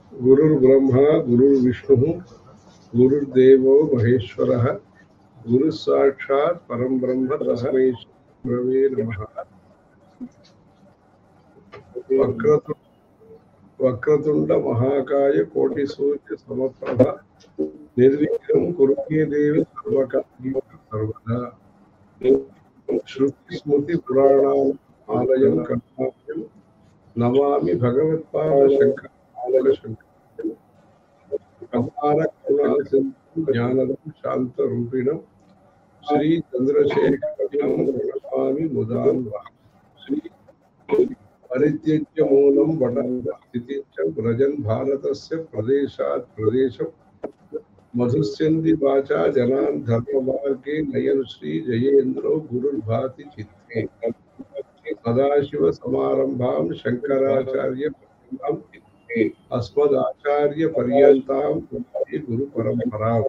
गुरुर्ब्रह्मा गुरुर्विष्णुः गुरुर्देवो महेश्वरः गुरुः साक्षात् परं ब्रह्म तस्मै गुरवे नमः वक्रतु वक्रतुण्ड महाकाय कोटिसूर्य समप्रभ निर्विघ्नं कुरुते देव सर्वकार्येषु सर्वदा श्रुतिस्मृतिपुराणाम् आलयं कर्णालयं नमामि भगवत्पादशङ्करशङ्करम् अपारकरुणासिन्धुं ज्ञानदं शान्तरूपिणं श्रीचन्द्रशेखरं प्रणमामि मुदान्वः श्री परित्यज्य मूलं वटं स्थितिं च व्रजन् भारतस्य प्रदेशात् प्रदेशं मधुस्यन्ति वाचा जनान् धर्ममार्गे नयन् श्रीजयेन्द्रो गुरुर्भाति चित्ते सदाशिवसमारम्भां शङ्कराचार्य अस्मदाचार्य पर्यन्तां गुरुपरम्पराम्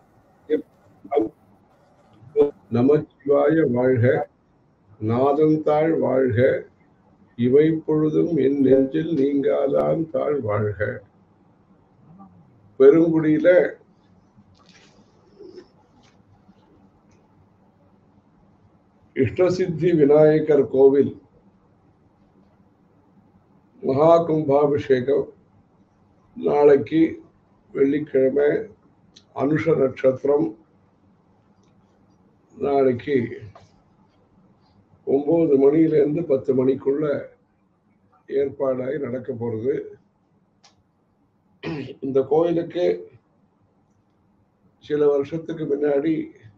நமச்சிவாய வாழ்க நாதந்தாள் வாழ்க இவை பொழுதும் என் நெஞ்சில் நீங்காதான் தாழ் வாழ்க பெருங்குடியில இஷ்டசித்தி விநாயகர் கோவில் மகா கும்பாபிஷேகம் நாளைக்கு வெள்ளிக்கிழமை அனுஷ நட்சத்திரம் நாளைக்கு ஒன்பது மணியிலேருந்து பத்து மணிக்குள்ள ஏற்பாடாகி நடக்க போறது இந்த கோயிலுக்கு சில வருஷத்துக்கு முன்னாடி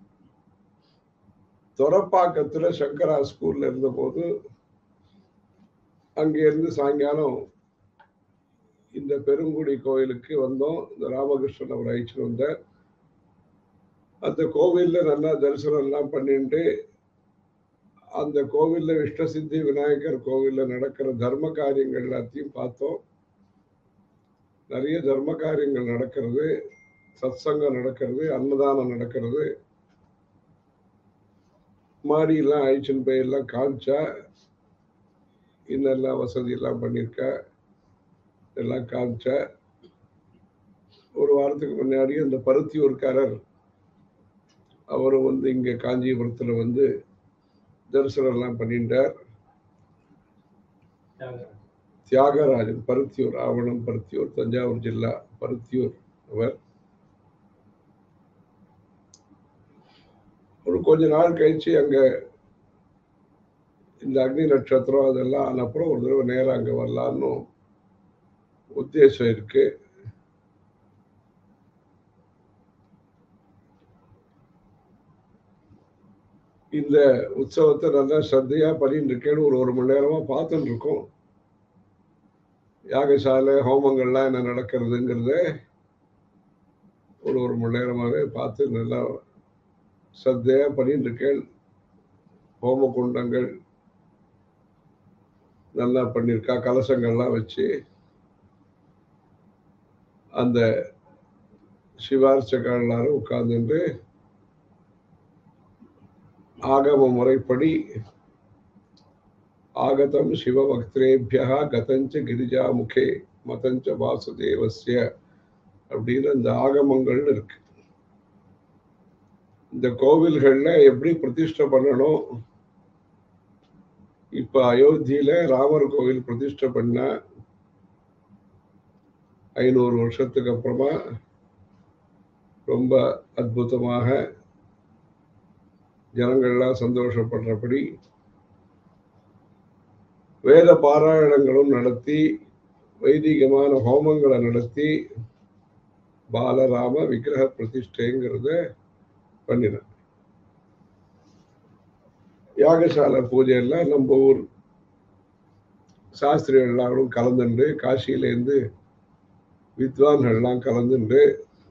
தொரப்பாக்கத்துல சங்கரா ஸ்கூல்ல இருந்தபோது அங்கிருந்து சாயங்காலம் இந்த பெருங்குடி கோயிலுக்கு வந்தோம் இந்த ராமகிருஷ்ணன் அவர் அழைச்சிட்டு வந்தார் அந்த கோவில்ல நல்லா தரிசனம் எல்லாம் பண்ணிட்டு அந்த கோவில்ல இஷ்டசித்தி விநாயகர் கோவில்ல நடக்கிற தர்ம காரியங்கள் எல்லாத்தையும் பார்த்தோம் நிறைய தர்ம காரியங்கள் நடக்கிறது சத்சங்கம் நடக்கிறது அன்னதானம் நடக்கிறது மாடியெல்லாம் அழிச்சுன்னு போய் எல்லாம் காமிச்சா இன்னெல்லாம் வசதி எல்லாம் பண்ணியிருக்கா எல்லாம் காமிச்சா ஒரு வாரத்துக்கு முன்னாடி அந்த பருத்தியூர்காரர் அவரும் வந்து இங்க காஞ்சிபுரத்துல வந்து தரிசனம் எல்லாம் பண்ணிட்டார் தியாகராஜன் பருத்தியூர் ஆவணம் பருத்தியூர் தஞ்சாவூர் ஜில்லா பருத்தியூர் அவர் ஒரு கொஞ்ச நாள் கழிச்சு அங்க இந்த அக்னி நட்சத்திரம் அதெல்லாம் ஆன அப்புறம் ஒரு தடவை நேரம் அங்க வரலான்னு உத்தேசம் இருக்கு இந்த உற்சவத்தை நல்லா ஸ்ரத்தையா பண்ணிட்டு இருக்கேன்னு ஒரு ஒரு மணி நேரமா பார்த்துட்டு இருக்கோம் யாகசாலை ஹோமங்கள்லாம் என்ன நடக்கிறதுங்கிறத ஒரு ஒரு மணி நேரமாவே பார்த்து நல்லா ஸ்ரத்தையா பண்ணிட்டு இருக்கேன் ஹோம குண்டங்கள் நல்லா பண்ணியிருக்கா கலசங்கள்லாம் வச்சு அந்த சிவார்ச்சகர் எல்லாரும் உட்கார்ந்துட்டு ஆகம முறைப்படி ஆகதம் சிவபக்திரேபியா கதஞ்ச கிரிஜா முகே மதஞ்ச வாசுதேவசிய அப்படின்னு அந்த ஆகமங்கள் இருக்கு இந்த கோவில்கள்ல எப்படி பிரதிஷ்டை பண்ணணும் இப்ப அயோத்தியில ராமர் கோவில் பிரதிஷ்டை பண்ண ஐநூறு வருஷத்துக்கு அப்புறமா ரொம்ப அற்புதமாக ஜனங்கள்லாம் சந்தோஷப்படுறபடி வேத பாராயணங்களும் நடத்தி வைதிகமான ஹோமங்களை நடத்தி பாலராம விக்கிரக பிரதிஷ்டைங்கிறத பண்ணினேன் யாகசாலை பூஜையெல்லாம் நம்ம ஊர் சாஸ்திரிகள் எல்லாரும் கலந்துண்டு காசியிலேருந்து வித்வான்கள்லாம் கலந்துண்டு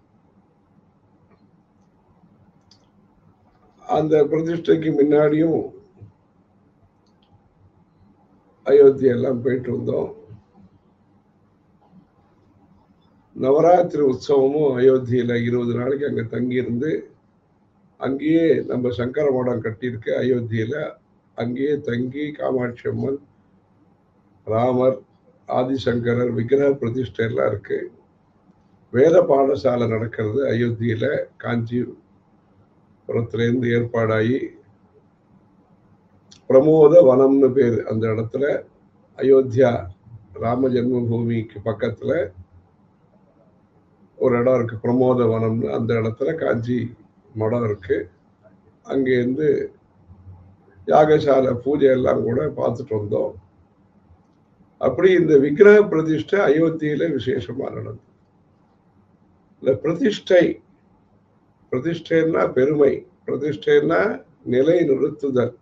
அந்த பிரதிஷ்டைக்கு முன்னாடியும் அயோத்தி எல்லாம் போயிட்டு வந்தோம் நவராத்திரி உற்சவமும் அயோத்தியில இருபது நாளைக்கு அங்க தங்கி இருந்து அங்கேயே நம்ம சங்கர மடம் கட்டியிருக்க அயோத்தியில அங்கேயே தங்கி காமாட்சி அம்மன் ராமர் ஆதிசங்கரர் விக்கிரக பிரதிஷ்டை எல்லாம் இருக்கு வேத பாடசாலை நடக்கிறது அயோத்தியில காஞ்சிபுரத்திலேருந்து ஏற்பாடாகி பிரமோத வனம்னு பேர் அந்த இடத்துல அயோத்தியா ராம ஜென்மபூமிக்கு பக்கத்துல ஒரு இடம் இருக்கு பிரமோத வனம்னு அந்த இடத்துல காஞ்சி மடம் இருக்கு அங்கேருந்து யாகசாலை பூஜை எல்லாம் கூட பார்த்துட்டு வந்தோம் அப்படி இந்த விக்கிரக பிரதிஷ்டை அயோத்தியில விசேஷமா நடந்தது இந்த பிரதிஷ்டை பிரதிஷ்டைன்னா பெருமை பிரதிஷ்டைன்னா நிலை நிறுத்துதல்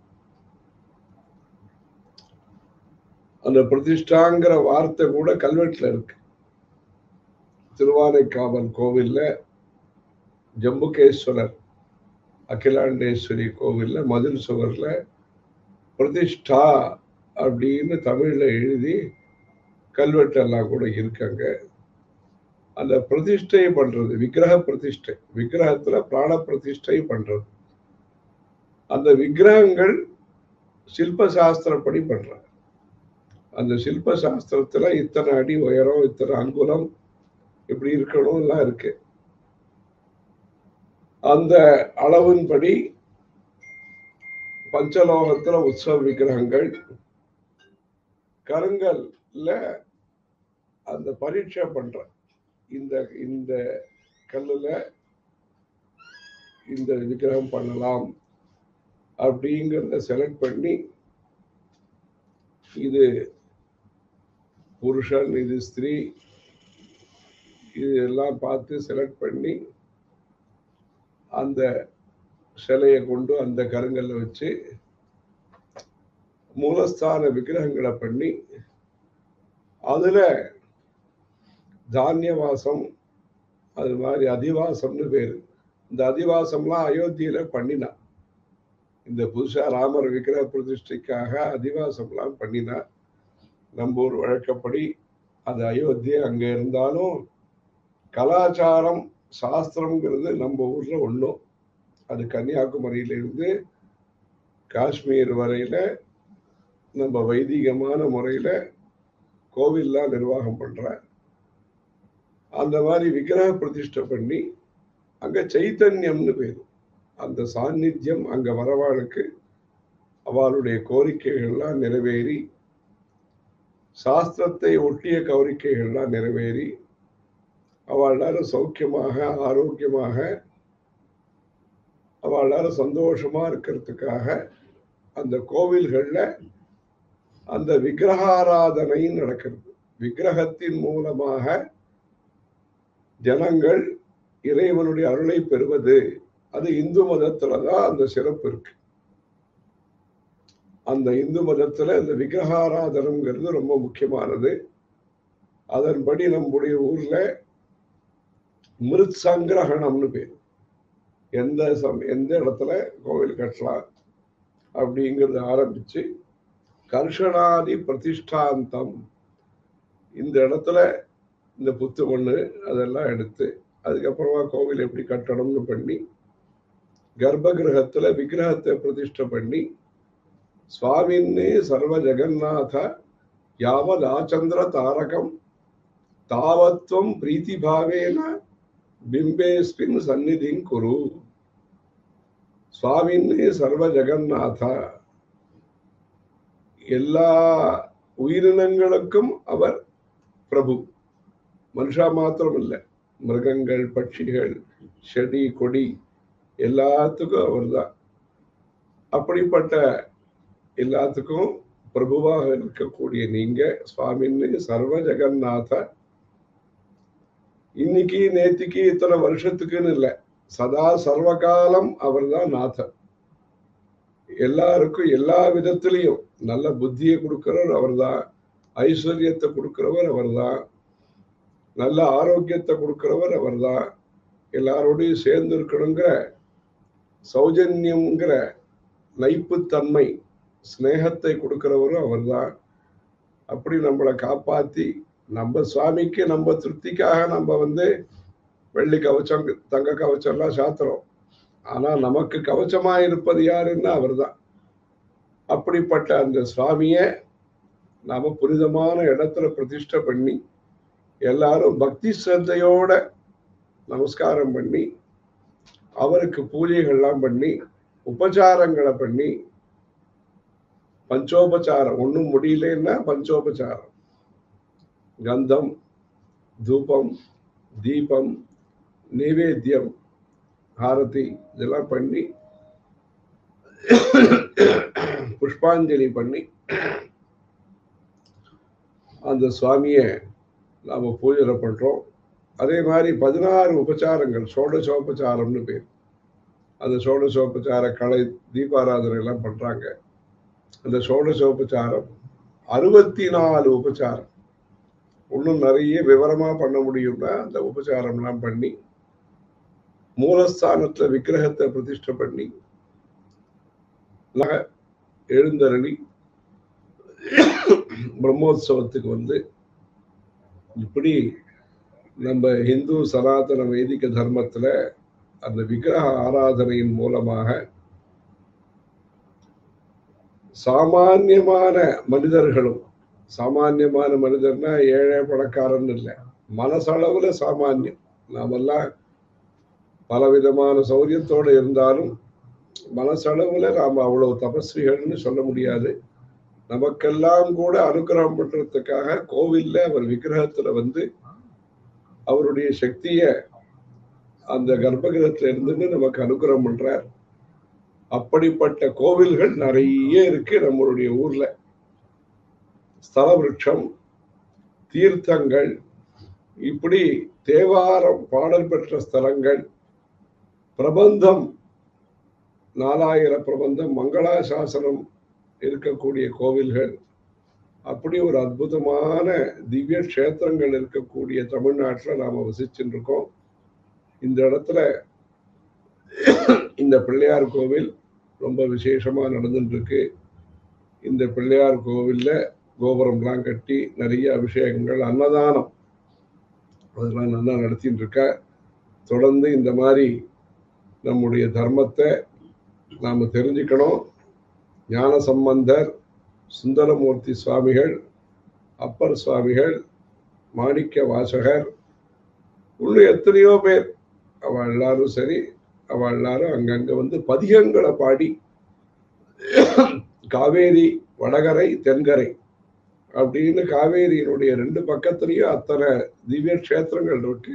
அந்த பிரதிஷ்டாங்கிற வார்த்தை கூட கல்வெட்டுல இருக்கு திருவானைக்காவல் கோவில்ல ஜம்புகேஸ்வரர் அகிலாண்டேஸ்வரி கோவில்ல மதில் சுவர்ல பிரதிஷ்டா அப்படின்னு தமிழ்ல எழுதி கல்வெட்டெல்லாம் கூட இருக்காங்க அந்த பிரதிஷ்டை பண்றது விக்கிரக பிரதிஷ்டை விக்கிரகத்துல பிராண பிரதிஷ்டை பண்றது அந்த விக்கிரகங்கள் சில்ப சாஸ்திரப்படி பண்றாங்க அந்த சில்ப சாஸ்திரத்துல இத்தனை அடி உயரம் இத்தனை அங்குலம் இப்படி இருக்கணும் எல்லாம் இருக்கு அந்த அளவின்படி பஞ்சலோகத்துல உற்சவ விக்கிரகங்கள் கருங்கல்ல அந்த பரீட்சை பண்ற இந்த இந்த கல்லுல இந்த விக்கிரகம் பண்ணலாம் அப்படிங்கிறத செலக்ட் பண்ணி இது புருஷன் இது ஸ்திரீ இது எல்லாம் பார்த்து செலக்ட் பண்ணி அந்த சிலையை கொண்டு அந்த கருங்கல்ல வச்சு மூலஸ்தான விக்கிரகங்களை பண்ணி அதுல தானியவாசம் அது மாதிரி அதிவாசம்னு பேரு இந்த அதிவாசம்லாம் அயோத்தியில பண்ணினா இந்த புதுசா ராமர் விக்கிரக பிரதிஷ்டைக்காக அதிவாசம்லாம் பண்ணினா நம்ம ஊர் வழக்கப்படி அது அயோத்தி அங்க இருந்தாலும் கலாச்சாரம் சாஸ்திரம்ங்கிறது நம்ம ஊர்ல ஒன்றும் அது கன்னியாகுமரியிலிருந்து காஷ்மீர் வரையில நம்ம வைதிகமான முறையில கோவில்லாம் நிர்வாகம் பண்ற அந்த மாதிரி விக்கிரக பிரதிஷ்டை பண்ணி அங்க சைத்தன்யம்னு பேரு அந்த சாநித்தியம் அங்க வரவாளுக்கு அவளுடைய கோரிக்கைகள்லாம் நிறைவேறி சாஸ்திரத்தை ஒட்டிய கோரிக்கைகள்லாம் நிறைவேறி அவள் எல்லாரும் சௌக்கியமாக ஆரோக்கியமாக அவள் எல்லாரும் சந்தோஷமா இருக்கிறதுக்காக அந்த கோவில்கள்ல அந்த விக்கிரகாராதனை நடக்கிறது விக்கிரகத்தின் மூலமாக ஜனங்கள் இறைவனுடைய அருளை பெறுவது அது இந்து மதத்துல தான் அந்த சிறப்பு இருக்கு அந்த இந்து மதத்துல இந்த விக்கிரகாராதனம்ங்கிறது ரொம்ப முக்கியமானது அதன்படி நம்முடைய ஊர்ல மிருத் சங்கிரகணம்னு பேர் எந்த சம் எந்த இடத்துல கோவில் கட்டலாம் அப்படிங்கிறத ஆரம்பிச்சு கர்ஷனாதி பிரதிஷ்டாந்தம் இந்த இடத்துல இந்த புத்து மண்ணு அதெல்லாம் எடுத்து அதுக்கப்புறமா கோவில் எப்படி கட்டணும்னு பண்ணி கர்ப்ப கிரகத்துல விக்கிரகத்தை பிரதிஷ்டை பண்ணி சுவாமின்னே சர்வ ஜெகநாத யாவத் ஆச்சந்திர தாரகம் தாவத்வம் பிரீத்தி பாவேன பிம்பேஸ்மின் சந்நிதிங் குரு சுவாமின்னே சர்வ ஜெகநாத எல்லா உயிரினங்களுக்கும் அவர் பிரபு மனுஷா மாத்திரம் இல்லை மிருகங்கள் பட்சிகள் செடி கொடி எல்லாத்துக்கும் அவர்தான் அப்படிப்பட்ட எல்லாத்துக்கும் பிரபுவாக இருக்கக்கூடிய நீங்க சுவாமின்னு சர்வ ஜெகநாத இன்னைக்கு நேத்திக்கு இத்தனை வருஷத்துக்குன்னு இல்லை சதா சர்வகாலம் அவர்தான் நாதர் எல்லாருக்கும் எல்லா விதத்திலையும் நல்ல புத்தியை கொடுக்கிறவர் அவர்தான் ஐஸ்வர்யத்தை கொடுக்கிறவர் அவர்தான் நல்ல ஆரோக்கியத்தை கொடுக்கிறவர் அவர்தான் எல்லாரோடையும் சேர்ந்து இருக்கணுங்கிற சௌஜன்யம்ங்கிற நைப்புத்தன்மை ஸ்னேகத்தை கொடுக்கிறவரும் அவர்தான் அப்படி நம்மளை காப்பாத்தி நம்ம சுவாமிக்கு நம்ம திருப்திக்காக நம்ம வந்து வெள்ளி கவச்சம் தங்க கவச்சம் எல்லாம் சாத்துறோம் ஆனா நமக்கு கவச்சமா இருப்பது யாருன்னா அவர்தான் அப்படிப்பட்ட அந்த சுவாமிய நாம புனிதமான இடத்துல பிரதிஷ்டை பண்ணி எல்லாரும் பக்தி சிரத்தையோட நமஸ்காரம் பண்ணி அவருக்கு பூஜைகள்லாம் பண்ணி உபச்சாரங்களை பண்ணி பஞ்சோபச்சாரம் ஒன்றும் முடியலன்னா பஞ்சோபச்சாரம் கந்தம் தூபம் தீபம் நைவேத்தியம் ஆரத்தி இதெல்லாம் பண்ணி புஷ்பாஞ்சலி பண்ணி அந்த சுவாமியை நாம் பூஜை பண்றோம் அதே மாதிரி பதினாறு உபச்சாரங்கள் சோடசோபச்சாரம்னு பேர் அந்த சோடசோபச்சார கலை தீபாராதனை எல்லாம் பண்றாங்க அந்த சோடசோபச்சாரம் அறுபத்தி நாலு உபச்சாரம் இன்னும் நிறைய விவரமா பண்ண முடியும்னா அந்த உபச்சாரம்லாம் பண்ணி மூலஸ்தானத்துல விக்கிரகத்தை பிரதிஷ்டை பண்ணி நக எழுந்தருளி பிரம்மோத்சவத்துக்கு வந்து இப்படி நம்ம இந்து சனாதன வைதிக தர்மத்துல அந்த விக்கிரக ஆராதனையின் மூலமாக சாமானியமான மனிதர்களும் சாமானியமான மனிதர்னா ஏழை பணக்காரன் இல்லை மனசளவுல சாமானியம் நாமெல்லாம் பலவிதமான சௌரியத்தோடு இருந்தாலும் மனசளவுல நாம் அவ்வளவு தபஸ்விகள்னு சொல்ல முடியாது நமக்கெல்லாம் கூட அனுகிரகம் பண்றதுக்காக கோவில்ல அவர் விக்கிரகத்துல வந்து அவருடைய சக்திய அந்த கர்ப்பகிரகத்துல இருந்துன்னு நமக்கு அனுகிரகம் பண்றார் அப்படிப்பட்ட கோவில்கள் நிறைய இருக்கு நம்மளுடைய ஊர்ல ஸ்தல விருட்சம் தீர்த்தங்கள் இப்படி தேவாரம் பாடல் பெற்ற ஸ்தலங்கள் பிரபந்தம் நாலாயிர பிரபந்தம் மங்களாசாசனம் இருக்கக்கூடிய கோவில்கள் அப்படி ஒரு அற்புதமான திவ்ய கஷேத்திரங்கள் இருக்கக்கூடிய தமிழ்நாட்டில் நாம் வசிச்சுட்டு இருக்கோம் இந்த இடத்துல இந்த பிள்ளையார் கோவில் ரொம்ப விசேஷமா நடந்துட்டு இருக்கு இந்த பிள்ளையார் கோவில்ல கோபுரம்லாம் கட்டி நிறைய அபிஷேகங்கள் அன்னதானம் அதெல்லாம் நல்லா நடத்திட்டு இருக்க தொடர்ந்து இந்த மாதிரி நம்முடைய தர்மத்தை நாம் தெரிஞ்சுக்கணும் ஞான சம்பந்தர் சுந்தரமூர்த்தி சுவாமிகள் அப்பர் சுவாமிகள் மாணிக்க வாசகர் இன்னும் எத்தனையோ பேர் அவ எல்லாரும் சரி அவ எல்லாரும் அங்கங்க வந்து பதிகங்களை பாடி காவேரி வடகரை தென்கரை அப்படின்னு காவேரியினுடைய ரெண்டு பக்கத்துலயும் அத்தனை திவ்ய கஷேத்திரங்கள் இருக்கு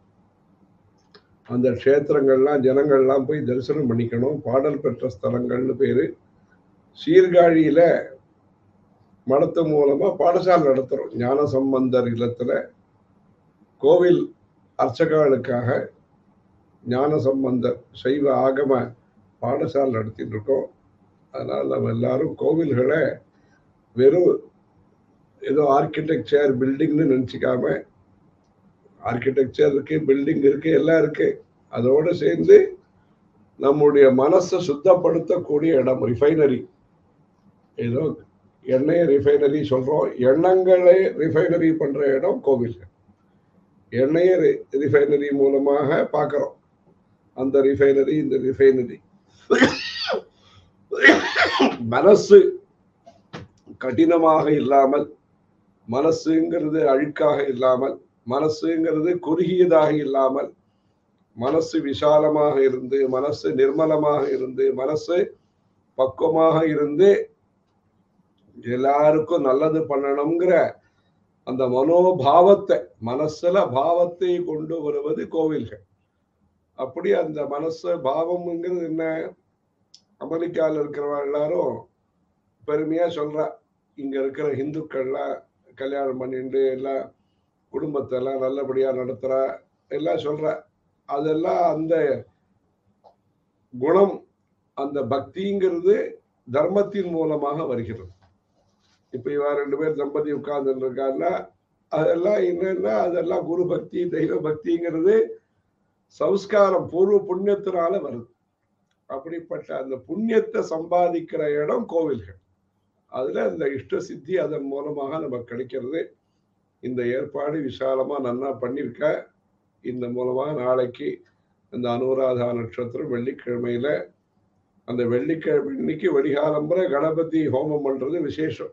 அந்த க்ஷேத்திரங்கள்லாம் ஜனங்கள்லாம் போய் தரிசனம் பண்ணிக்கணும் பாடல் பெற்ற ஸ்தலங்கள்னு பேரு சீர்காழியில மடத்து மூலமா பாடசாலை நடத்துறோம் ஞான சம்பந்தர் இல்லத்துல கோவில் அர்ச்சகாளுக்காக ஞான சம்பந்தர் சைவ ஆகம பாடசாலை நடத்திட்டு இருக்கோம் அதனால நம்ம எல்லாரும் கோவில்களை வெறும் ஏதோ ஆர்கிடெக்சர் பில்டிங்னு நினச்சிக்காம ஆர்கிடெக்சர் இருக்கு பில்டிங் இருக்கு எல்லாம் இருக்கு அதோட சேர்ந்து நம்முடைய மனசை சுத்தப்படுத்தக்கூடிய இடம் ரிஃபைனரி ஏதோ எண்ணெய் ரிஃபைனரி சொல்றோம் எண்ணங்களை ரிஃபைனரி பண்ற இடம் கோவில்கள் எண்ணெயை ரிஃபைனரி மூலமாக பார்க்கிறோம் அந்த ரிஃபைனரி இந்த ரிஃபைனரி மனசு கடினமாக இல்லாமல் மனசுங்கிறது அழுக்காக இல்லாமல் மனசுங்கிறது குறுகியதாக இல்லாமல் மனசு விசாலமாக இருந்து மனசு நிர்மலமாக இருந்து மனசு பக்குவமாக இருந்து எல்லாருக்கும் நல்லது பண்ணணுங்கிற அந்த மனோபாவத்தை மனசுல பாவத்தை கொண்டு வருவது கோவில்கள் அப்படி அந்த மனசு பாவம்ங்கிறது என்ன அமெரிக்காவில் இருக்கிறவங்க எல்லாரும் பெருமையா சொல்றா இங்க இருக்கிற இந்துக்கள்லாம் கல்யாணம் பண்ணிட்டு எல்லாம் குடும்பத்தை எல்லாம் நல்லபடியா நடத்துறா எல்லாம் சொல்ற அதெல்லாம் அந்த குணம் அந்த பக்திங்கிறது தர்மத்தின் மூலமாக வருகிறது இப்ப இவ ரெண்டு பேர் தம்பதி உட்கார்ந்து இருக்காருன்னா அதெல்லாம் என்னன்னா அதெல்லாம் குரு பக்தி தெய்வ பக்திங்கிறது சம்ஸ்காரம் பூர்வ புண்ணியத்தினால வருது அப்படிப்பட்ட அந்த புண்ணியத்தை சம்பாதிக்கிற இடம் கோவில்கள் அதுல அந்த இஷ்ட சித்தி அதன் மூலமாக நமக்கு கிடைக்கிறது இந்த ஏற்பாடு விசாலமா நன்னா பண்ணியிருக்க இந்த மூலமாக நாளைக்கு இந்த அனுராதா நட்சத்திரம் வெள்ளிக்கிழமையில அந்த வெள்ளிக்கிழமை இன்னைக்கு வெடிகாலம்புற கணபதி ஹோமம் பண்றது விசேஷம்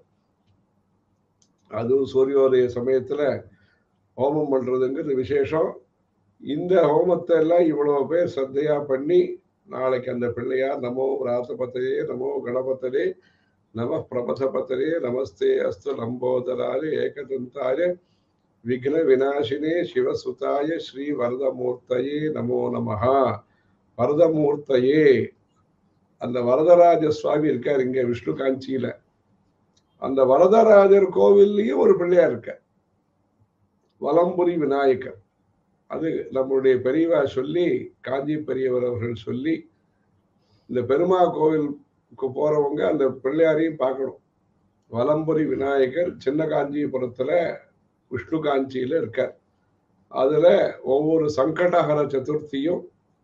அதுவும் சூரியோதய சமயத்துல ஹோமம் பண்றதுங்கிறது விசேஷம் இந்த ஹோமத்தை எல்லாம் இவ்வளவு பேர் சத்தையா பண்ணி நாளைக்கு அந்த பிள்ளையார் நமோ ராசபத்தையே நமோ கணபத்தரே நம பிரபதபத்தரே நமஸ்தே அஸ்து லம்போதராய ஏகதந்தாய விக்ன விநாசினே சிவசுதாய ஸ்ரீ வரதமூர்த்தயே நமோ நமஹா வரதமூர்த்தயே அந்த வரதராஜ சுவாமி இருக்கார் இங்க விஷ்ணு காஞ்சியில அந்த வரதராஜர் கோவில்லையும் ஒரு பிள்ளையார் இருக்க வலம்புரி விநாயகர் அது நம்முடைய பெரியவா சொல்லி காஞ்சி பெரியவர் அவர்கள் சொல்லி இந்த பெருமா கோவிலுக்கு போறவங்க அந்த பிள்ளையாரையும் பார்க்கணும் வலம்புரி விநாயகர் சின்ன காஞ்சிபுரத்துல விஷ்ணு காஞ்சியில இருக்கார் அதுல ஒவ்வொரு சங்கடஹர சதுர்த்தியும்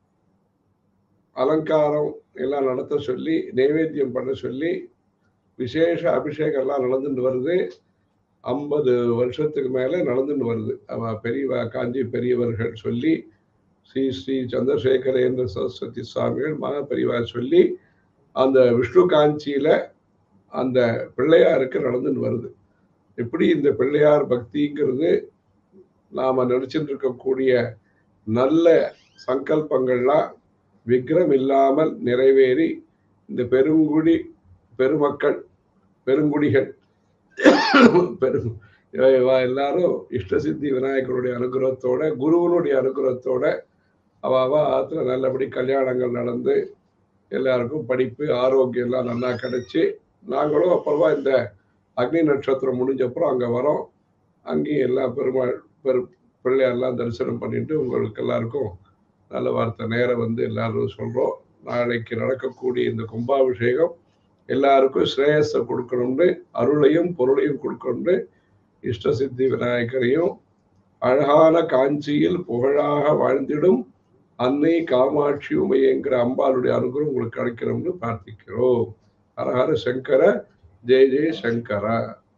அலங்காரம் எல்லாம் நடத்த சொல்லி நைவேத்தியம் பண்ண சொல்லி விசேஷ அபிஷேகம் எல்லாம் நடந்துட்டு வருது ஐம்பது வருஷத்துக்கு மேல நடந்துட்டு வருது அவ பெரியவ காஞ்சி பெரியவர்கள் சொல்லி ஸ்ரீ ஸ்ரீ சந்திரசேகரேந்திர சரஸ்வதி சுவாமிகள் மகா பெரியவா சொல்லி அந்த விஷ்ணு காஞ்சியில அந்த பிள்ளையாருக்கு நடந்துட்டு வருது எப்படி இந்த பிள்ளையார் பக்திங்கிறது நாம நினைச்சிட்டு இருக்கக்கூடிய நல்ல சங்கல்பங்கள்லாம் விக்ரம் இல்லாமல் நிறைவேறி இந்த பெருங்குடி பெருமக்கள் பெருங்குடிகள் பெரும் இவ எல்லாரும் இஷ்டசித்தி விநாயகருடைய அனுகிரகத்தோட குருவனுடைய அனுகிரகத்தோட அவ அவ ஆத்துல நல்லபடி கல்யாணங்கள் நடந்து எல்லாருக்கும் படிப்பு ஆரோக்கியம் எல்லாம் நல்லா கிடைச்சி நாங்களும் அப்புறமா இந்த அக்னி நட்சத்திரம் முடிஞ்ச அப்புறம் அங்க வரோம் அங்கேயும் எல்லா பெருமாள் பெரு பிள்ளையாரெல்லாம் தரிசனம் பண்ணிட்டு உங்களுக்கு எல்லாருக்கும் நல்ல வார்த்தை நேரம் வந்து எல்லாரும் சொல்றோம் நாளைக்கு நடக்கக்கூடிய இந்த கும்பாபிஷேகம் எல்லாருக்கும் ஸ்ரேயஸை கொடுக்கணும்னு அருளையும் பொருளையும் கொடுக்கணும்னு இஷ்டசித்தி விநாயகரையும் அழகான காஞ்சியில் புகழாக வாழ்ந்திடும் அன்னை காமாட்சி உமையங்கிற அம்பாளுடைய அனுகிரகம் உங்களுக்கு கிடைக்கணும்னு பிரார்த்திக்கிறோம் ஹரஹர சங்கர ஜெய ஜெய சங்கர